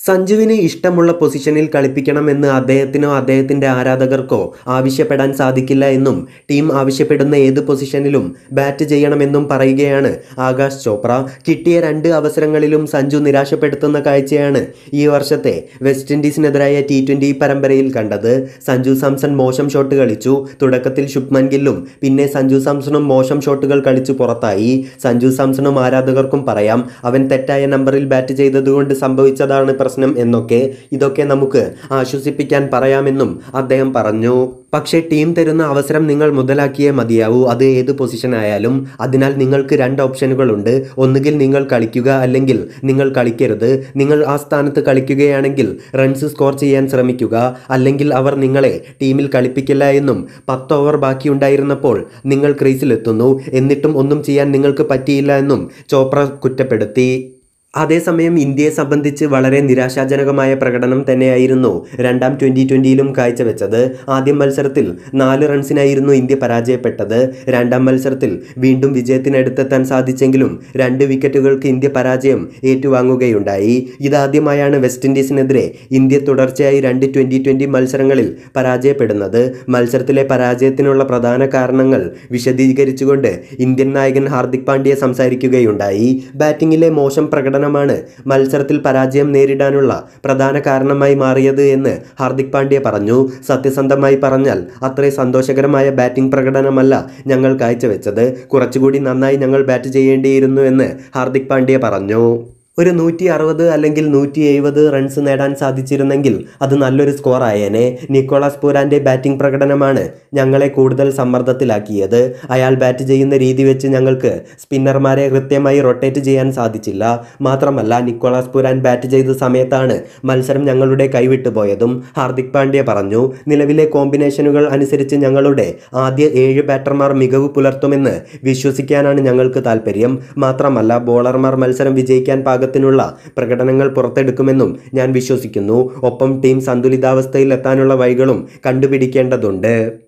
സഞ്ജുവിന് ഇഷ്ടമുള്ള പൊസിഷനിൽ കളിപ്പിക്കണമെന്ന് അദ്ദേഹത്തിനോ അദ്ദേഹത്തിൻ്റെ ആരാധകർക്കോ ആവശ്യപ്പെടാൻ സാധിക്കില്ല എന്നും ടീം ആവശ്യപ്പെടുന്ന ഏത് പൊസിഷനിലും ബാറ്റ് ചെയ്യണമെന്നും പറയുകയാണ് ആകാശ് ചോപ്ര കിട്ടിയ രണ്ട് അവസരങ്ങളിലും സഞ്ജു നിരാശപ്പെടുത്തുന്ന കാഴ്ചയാണ് ഈ വർഷത്തെ വെസ്റ്റ് ഇൻഡീസിനെതിരായ ടി ട്വൻ്റി പരമ്പരയിൽ കണ്ടത് സഞ്ജു സാംസൺ മോശം ഷോട്ട് കളിച്ചു തുടക്കത്തിൽ ശുഭ്മൻ ഗില്ലും പിന്നെ സഞ്ജു സാംസണും മോശം ഷോട്ടുകൾ കളിച്ചു പുറത്തായി സഞ്ജു സാംസണും ആരാധകർക്കും പറയാം അവൻ തെറ്റായ നമ്പറിൽ ബാറ്റ് ചെയ്തതുകൊണ്ട് സംഭവിച്ചതാണ് പ്രശ്നം എന്നൊക്കെ ഇതൊക്കെ നമുക്ക് ആശ്വസിപ്പിക്കാൻ പറയാമെന്നും അദ്ദേഹം പറഞ്ഞു പക്ഷേ ടീം തരുന്ന അവസരം നിങ്ങൾ മുതലാക്കിയേ മതിയാവൂ അത് ഏത് പൊസിഷൻ ആയാലും അതിനാൽ നിങ്ങൾക്ക് രണ്ട് ഓപ്ഷനുകളുണ്ട് ഒന്നുകിൽ നിങ്ങൾ കളിക്കുക അല്ലെങ്കിൽ നിങ്ങൾ കളിക്കരുത് നിങ്ങൾ ആ സ്ഥാനത്ത് കളിക്കുകയാണെങ്കിൽ റൺസ് സ്കോർ ചെയ്യാൻ ശ്രമിക്കുക അല്ലെങ്കിൽ അവർ നിങ്ങളെ ടീമിൽ കളിപ്പിക്കില്ല എന്നും പത്ത് ഓവർ ബാക്കിയുണ്ടായിരുന്നപ്പോൾ നിങ്ങൾ ക്രീസിലെത്തുന്നു എന്നിട്ടും ഒന്നും ചെയ്യാൻ നിങ്ങൾക്ക് പറ്റിയില്ല എന്നും ചോപ്ര കുറ്റപ്പെടുത്തി അതേസമയം ഇന്ത്യയെ സംബന്ധിച്ച് വളരെ നിരാശാജനകമായ പ്രകടനം തന്നെയായിരുന്നു രണ്ടാം ട്വൻ്റി ട്വൻ്റിയിലും കാഴ്ചവെച്ചത് ആദ്യം മത്സരത്തിൽ നാല് റൺസിനായിരുന്നു ഇന്ത്യ പരാജയപ്പെട്ടത് രണ്ടാം മത്സരത്തിൽ വീണ്ടും വിജയത്തിനടുത്തെത്താൻ സാധിച്ചെങ്കിലും രണ്ട് വിക്കറ്റുകൾക്ക് ഇന്ത്യ പരാജയം ഏറ്റുവാങ്ങുകയുണ്ടായി ഇതാദ്യമായാണ് വെസ്റ്റ് ഇൻഡീസിനെതിരെ ഇന്ത്യ തുടർച്ചയായി രണ്ട് ട്വൻ്റി ട്വൻ്റി മത്സരങ്ങളിൽ പരാജയപ്പെടുന്നത് മത്സരത്തിലെ പരാജയത്തിനുള്ള പ്രധാന കാരണങ്ങൾ വിശദീകരിച്ചുകൊണ്ട് ഇന്ത്യൻ നായകൻ ഹാർദിക് പാണ്ഡ്യ സംസാരിക്കുകയുണ്ടായി ബാറ്റിങ്ങിലെ മോശം പ്രകടനമാണ് മത്സരത്തിൽ പരാജയം നേരിടാനുള്ള പ്രധാന കാരണമായി മാറിയത് എന്ന് ഹാർദിക് പാണ്ഡ്യ പറഞ്ഞു സത്യസന്ധമായി പറഞ്ഞാൽ അത്രേ സന്തോഷകരമായ ബാറ്റിംഗ് പ്രകടനമല്ല ഞങ്ങൾ കാഴ്ചവെച്ചത് കുറച്ചുകൂടി നന്നായി ഞങ്ങൾ ബാറ്റ് ചെയ്യേണ്ടിയിരുന്നു എന്ന് ഹാർദിക് പാണ്ഡ്യ പറഞ്ഞു ഒരു നൂറ്റി അറുപത് അല്ലെങ്കിൽ നൂറ്റി എഴുപത് റൺസ് നേടാൻ സാധിച്ചിരുന്നെങ്കിൽ അത് നല്ലൊരു സ്കോർ ആയേനെ നിക്കോളാസ് പൂരാൻ്റെ ബാറ്റിംഗ് പ്രകടനമാണ് ഞങ്ങളെ കൂടുതൽ സമ്മർദ്ദത്തിലാക്കിയത് അയാൾ ബാറ്റ് ചെയ്യുന്ന രീതി വെച്ച് ഞങ്ങൾക്ക് സ്പിന്നർമാരെ കൃത്യമായി റൊട്ടേറ്റ് ചെയ്യാൻ സാധിച്ചില്ല മാത്രമല്ല നിക്കോളാസ് പൂരാൻ ബാറ്റ് ചെയ്ത സമയത്താണ് മത്സരം ഞങ്ങളുടെ കൈവിട്ടു പോയതും ഹാർദിക് പാണ്ഡ്യ പറഞ്ഞു നിലവിലെ കോമ്പിനേഷനുകൾ അനുസരിച്ച് ഞങ്ങളുടെ ആദ്യ ഏഴ് ബാറ്റർമാർ മികവ് പുലർത്തുമെന്ന് വിശ്വസിക്കാനാണ് ഞങ്ങൾക്ക് താല്പര്യം മാത്രമല്ല ബോളർമാർ മത്സരം വിജയിക്കാൻ പാകത്തിനുള്ള പ്രകടനങ്ങൾ പുറത്തെടുക്കുമെന്നും ഞാൻ വിശ്വസിക്കുന്നു ഒപ്പം ടീം സന്തുലിതാവസ്ഥയിൽ എത്താനുള്ള വഴികളും കണ്ടുപിടിക്കേണ്ടതുണ്ട്